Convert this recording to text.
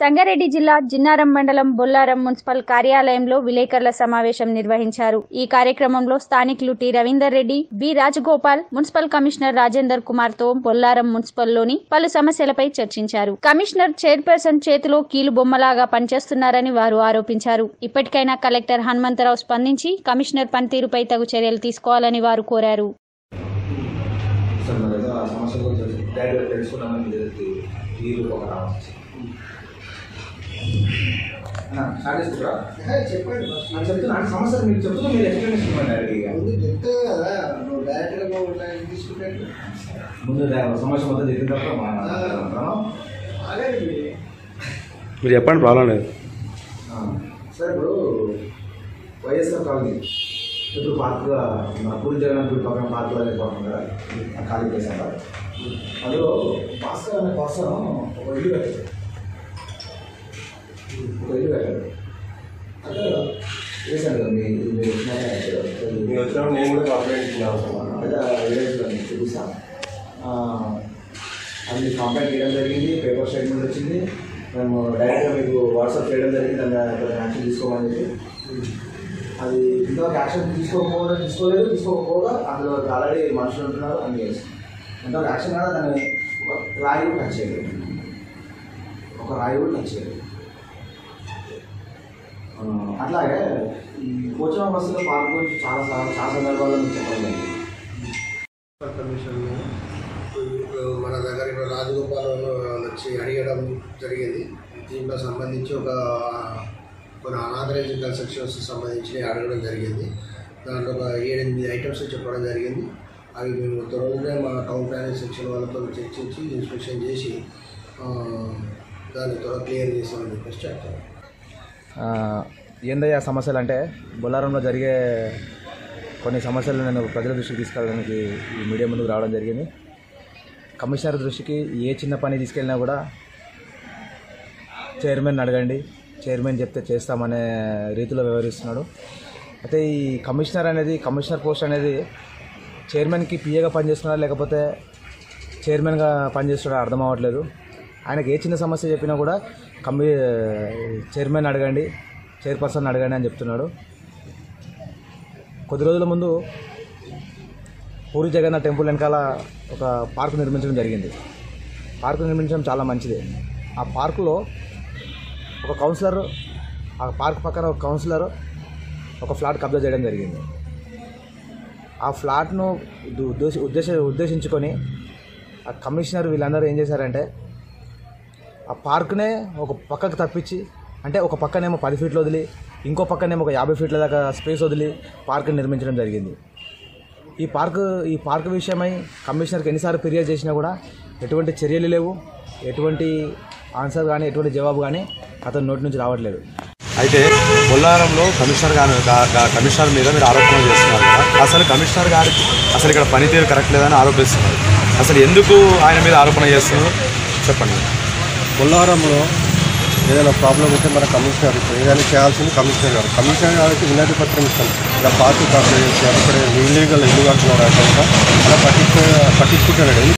సంగారెడ్డి జిల్లా జిన్నారం మండలం బొల్లారం మున్సిపల్ కార్యాలయంలో విలేకరుల సమావేశం నిర్వహించారు ఈ కార్యక్రమంలో స్థానికులు T Ravinder Reddy B Rajagopal municipal commissioner Rajender Kumar తో బొల్లారం మున్సిపల్లోని పలు సమస్యలపై చర్చించారు కమిషనర్ చైర్పర్సన్ చేతిలో కీలు బొమ్మలాగా పనిచేస్తున్నారని వారు ఆరోపించారు ఇప్పటికైనా కలెక్టర్ హనుమంతరావు స్పందించి కమిషనర్ పనితీరుపై తగు చర్యలు తీసుకోవాలని వారు కోరారు సార్ మరి ఏదో ఆ సమస్య గురించి డైరెక్ట్గా తెలుసుకున్నామని తెలిసి వీలు ఒక రావచ్చు అన్న, స్టార్ట్ చేసుకుంటారా? చెప్పండి ఫస్ట్. నేను చెప్తున్నా అంటే సమస్యలు మీకు చెప్తున్నా మీరు ఎక్స్ప్లెనేషన్ ఇవ్వండి డైరెక్ట్గా. ముందు చెప్తే కదా నువ్వు డైరెక్ట్గా నువ్వు లైన్ తీసుకుంటే ముందు దా- సమస్య మొత్తం చెప్పిన తర్వాత మా మాట్లాడదాం. అదే మీరు చెప్పండి ప్రాబ్లం లేదు ఆ, సార్ ఇప్పుడు వైఎస్ఆర్ కాలనీ ఇప్పుడు పార్కుగా మన పూరి జగన్ గుడి పక్కన పార్కులో వెళ్ళిపోతున్నాం కదా ఆ ఖాళీ ప్లేస్ అంటారు అందులో భాస్కర్ అనే పర్సన్ ఒక ఇల్లు కట్టాడు ఒక ఇల్లు కట్టాడు అంటే వేసాను కదా మీ మీరు వచ్చినాక మీరు వచ్చినప్పుడు నేను కూడా కంప్లైంట్ ఇచ్చిన అవసరం అన్న. అయితే ఆ విలేజ్లో నేను చూపిస్తాను ఆ, అది కాంటాక్ట్ చేయడం జరిగింది పేపర్ స్టేట్మెంట్ వచ్చింది మేము డైరెక్ట్గా మీకు వాట్సాప్ చేయడం జరిగింది దాన్ని దాన్ని యాక్షన్ తీసుకోమని చెప్పి అది ఇంతవరకు యాక్షన్ తీసుకోకపోవడం తీసుకోలేదు తీసుకోకపోగా అందులో ఆల్రెడీ మనుషులు ఉంటున్నారు అని చేసి ఇంతవరకు యాక్షన్ కాదు దాన్ని ఒక రాయి కూడా టచ్ చేయలేదు ఒక రాయి కూడా టచ్ చేయలేదు ఆ, అట్లాగే ఈ కోచం బస్సులో పార్క్ గురించి చాలా సా- చాలా సందర్భాల్లో మీకు చెప్పడం జరిగింది కమిషన్ మన దగ్గర ఇప్పుడు రాజగోపాల్ వాళ్ళు వచ్చి అడిగడం జరిగింది దీంట్లో సంబంధించి ఒక కొన్ని అనాథరైజ్డ్ కన్స్ట్రక్షన్స్ సంబంధించి అడగడం జరిగింది దాంట్లో ఒక ఏడెనిమిది ఐటమ్స్ చెప్పడం జరిగింది అవి మేము త్వరలోనే మా టౌన్ ప్లానింగ్ సెక్షన్ వాళ్ళతో చర్చించి ఇన్స్పెక్షన్ చేసి ఆ, దాన్ని త్వరగా క్లియర్ చేసామని చెప్పేసి చెప్తాను ఆ, ఏందయ్యా సమస్యలు అంటే బొల్లారంలో జరిగే కొన్ని సమస్యలు నేను ప్రజల దృష్టికి తీసుకెళ్ళడానికి ఈ మీడియా ముందుకు రావడం జరిగింది కమిషనర్ దృష్టికి ఏ చిన్న పని తీసుకెళ్ళినా కూడా చైర్మన్ అడగండి చైర్మన్ చెప్తే చేస్తామనే రీతిలో వ్యవహరిస్తున్నాడు అయితే ఈ కమిషనర్ అనేది కమిషనర్ పోస్ట్ అనేది చైర్మన్కి పిఏగా పనిచేస్తున్నారా లేకపోతే చైర్మన్గా పనిచేస్తున్నారా అర్థం అవ్వట్లేదు ఆయనకి ఏ చిన్న సమస్య చెప్పినా కూడా కమి చైర్మన్ అడగండి చైర్పర్సన్ అడగండి అని చెప్తున్నాడు కొద్ది రోజుల ముందు పూరి జగన్నాథ్ టెంపుల్ వెనకాల ఒక పార్క్ నిర్మించడం జరిగింది పార్క్ నిర్మించడం చాలా మంచిది ఆ పార్కులో ఒక కౌన్సిలర్ ఆ పార్క్ పక్కన ఒక కౌన్సిలర్ ఒక ఫ్లాట్ కబ్జా చేయడం జరిగింది ఆ ఫ్లాట్ను ఉద్ద- ఉద్దేశ ఉద్దేశ ఉద్దేశించుకొని ఆ కమిషనర్ వీళ్ళందరూ ఏం చేశారంటే ఆ పార్క్నే ఒక పక్కకు తప్పించి అంటే ఒక పక్కనేమో పది ఫీట్లు వదిలి ఇంకో పక్కనేమో ఒక యాభై ఫీట్ల దాకా స్పేస్ వదిలి పార్క్ నిర్మించడం జరిగింది ఈ పార్క్ ఈ పార్క్ విషయమై కమిషనర్కి ఎన్నిసార్లు ఫిర్యాదు చేసినా కూడా ఎటువంటి చర్యలు లేవు ఎటువంటి ఆన్సర్ కానీ ఎటువంటి జవాబు కానీ అతని నోటి నుంచి రావట్లేదు అయితే బొల్లారంలో కమిషనర్ గారు గా- గా- కమిషనర్ మీద మీరు ఆరోపణలు చేస్తున్నారు కదా అసలు కమిషనర్ గారికి అసలు ఇక్కడ పనితీరు కరెక్ట్ లేదని ఆరోపిస్తున్నారు అసలు ఎందుకు ఆయన మీద ఆరోపణ చేస్తున్నారు చెప్పండి బొల్లారంలో ఏదైనా ప్రాబ్లం ఉంటే మన కమిషనర్ ఇప్పుడు ఏదైనా చేయాల్సింది కమిషనర్ గారు కమిషనర్ గారికి వినతి పత్రం ఇస్తాం ఇలా పార్టీ కాపీ చేసి అక్కడ ఇల్లీగల్ ఇల్లు కడుతున్నాడు అంటే అలా పట్టించు పట్టించుకుంటాడు